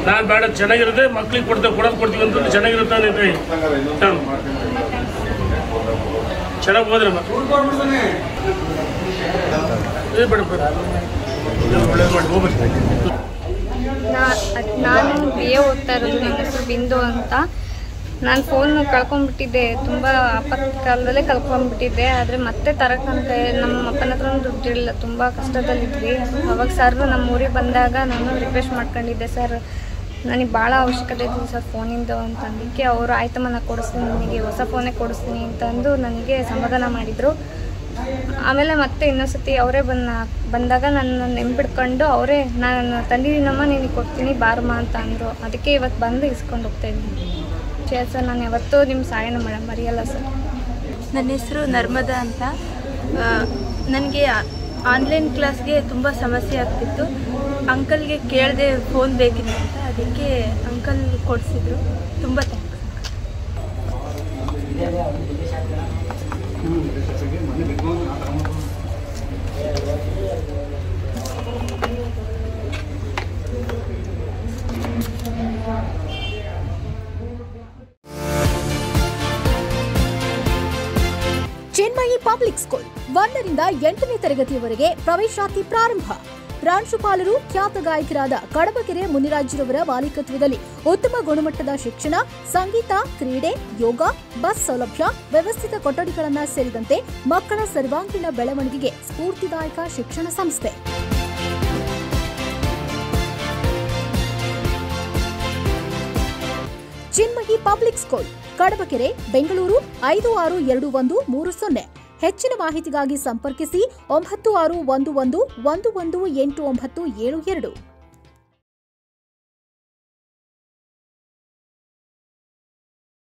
ನಾನು ಬೇಡ ಚೆನ್ನಾಗಿರುತ್ತೆ ಮಕ್ಳಿಗೆ ಕೊಡ್ತೇವೆ ಕೊಡೋದು ಕೊಡ್ತೀವಿ ಅಂತ ಚೆನ್ನಾಗಿರುತ್ತೆ ಅಂತ ಹೇಳಿ ಹಾಂ ಚೆನ್ನಾಗಿ ಹೋದ್ರಮ್ಮ ಇದು ಬೇಡ ಬೇಡ ಒಳ್ಳೇದು ಮಾಡಿ ಹೋಗ್ಬೇಕು ನಾ- ಅದ್- ನಾನು ಬಿ ಎ ಓದ್ತಾ ಇರೋದು ನನ್ನ ಹೆಸರು ಬಿಂದು ಅಂತ ನಾನು ಫೋನ್ ಕಳ್ಕೊಂಡ್ಬಿಟ್ಟಿದ್ದೆ ತುಂಬ ಆಪತ್ಕಾಲದಲ್ಲೇ ಕಳ್ಕೊಂಡ್ಬಿಟ್ಟಿದ್ದೆ ಆದರೆ ಮತ್ತೆ ತರಕ್ಕಂತೆ ನಮ್ಮ ಅಪ್ಪನ ಹತ್ರ ದುಡ್ಡಿರಲಿಲ್ಲ ತುಂಬ ಕಷ್ಟದಲ್ಲಿದ್ವಿ ಅವಾಗ ಸರ್ ನಮ್ಮ ಊರಿಗೆ ಬಂದಾಗ ನಾನು ರಿಕ್ವೆಸ್ಟ್ ಮಾಡ್ಕೊಂಡಿದ್ದೆ ಸರ್ ನನಗೆ ಭಾಳ ಅವಶ್ಯಕತೆ ಇದೆ ಸರ್ ಫೋನಿಂದು ಅಂತ ಅಂದಕ್ಕೆ ಅವರು ಆಯ್ತಮ್ಮ ನಾನು ಕೊಡಿಸ್ತೀನಿ ನಿನಗೆ ಹೊಸ ಫೋನೇ ಕೊಡಿಸ್ತೀನಿ ಅಂತಂದು ನನಗೆ ಸಮಾಧಾನ ಮಾಡಿದರು ಆಮೇಲೆ ಮತ್ತೆ ಇನ್ನೊಂದ್ಸತಿ ಅವರೇ ಬಂದ ಬಂದಾಗ ನನ್ನ ನೆನ್ಪಿಡ್ಕೊಂಡು ಅವರೇ ನಾನು ತಂದಿದ್ದೀನಮ್ಮ ನಿನಗೆ ಕೊಡ್ತೀನಿ ಬಾರಮ್ಮ ಅಂತ ಅಂದರು ಅದಕ್ಕೆ ಇವತ್ತು ಬಂದು ಇಸ್ಕೊಂಡು ಹೋಗ್ತಾ ಇದ್ದೀನಿ ಸರಿ ಸರ್ ನಾನು ಯಾವತ್ತೂ ನಿಮ್ಮ ಸಹಾಯನ ಮಾಡ ಮರೆಯಲ್ಲ ಸರ್ ನನ್ನ ಹೆಸರು ನರ್ಮದಾ ಅಂತ ನನಗೆ ಆನ್ಲೈನ್ ಕ್ಲಾಸ್ಗೆ ತುಂಬ ಸಮಸ್ಯೆ ಆಗ್ತಿತ್ತು ಅಂಕಲ್ಗೆ ಕೇಳಿದೆ ಫೋನ್ ಬೇಕಿತ್ತು ಅಂತ ಅದಕ್ಕೆ ಅಂಕಲ್ ಕೊಡಿಸಿದ್ರು ತುಂಬ ಥ್ಯಾಂಕ್ಸ್ ಚಿನ್ಮಯಿ ಪಬ್ಲಿಕ್ ಸ್ಕೂಲ್ ಒಂದರಿಂದ ಎಂಟನೇ ತರಗತಿಯವರೆಗೆ ಪ್ರವೇಶಾತಿ ಪ್ರಾರಂಭ ಪ್ರಾಂಶುಪಾಲರು ಖ್ಯಾತ ಗಾಯಕರಾದ ಕಡಬಗೆರೆ ಮುನಿರಾಜ್ರವರ ಮಾಲೀಕತ್ವದಲ್ಲಿ ಉತ್ತಮ ಗುಣಮಟ್ಟದ ಶಿಕ್ಷಣ ಸಂಗೀತ ಕ್ರೀಡೆ ಯೋಗ ಬಸ್ ಸೌಲಭ್ಯ ವ್ಯವಸ್ಥಿತ ಕೊಠಡಿಗಳನ್ನ ಸೇರಿದಂತೆ ಮಕ್ಕಳ ಸರ್ವಾಂಗೀಣ ಬೆಳವಣಿಗೆಗೆ ಸ್ಫೂರ್ತಿದಾಯಕ ಶಿಕ್ಷಣ ಸಂಸ್ಥೆ ಚಿನ್ಮಯಿ ಪಬ್ಲಿಕ್ ಸ್ಕೂಲ್ ಕಡಬಕೆರೆ ಬೆಂಗಳೂರು ಐದು ಆರು ಎರಡು ಒಂದು ಮೂರು ಸೊನ್ನೆ ಹೆಚ್ಚಿನ ಮಾಹಿತಿಗಾಗಿ ಸಂಪರ್ಕಿಸಿ ಒಂಬತ್ತು ಆರು ಒಂದು ಒಂದು ಒಂದು ಒಂದು ಎಂಟು ಒಂಬತ್ತು ಏಳು ಎರಡು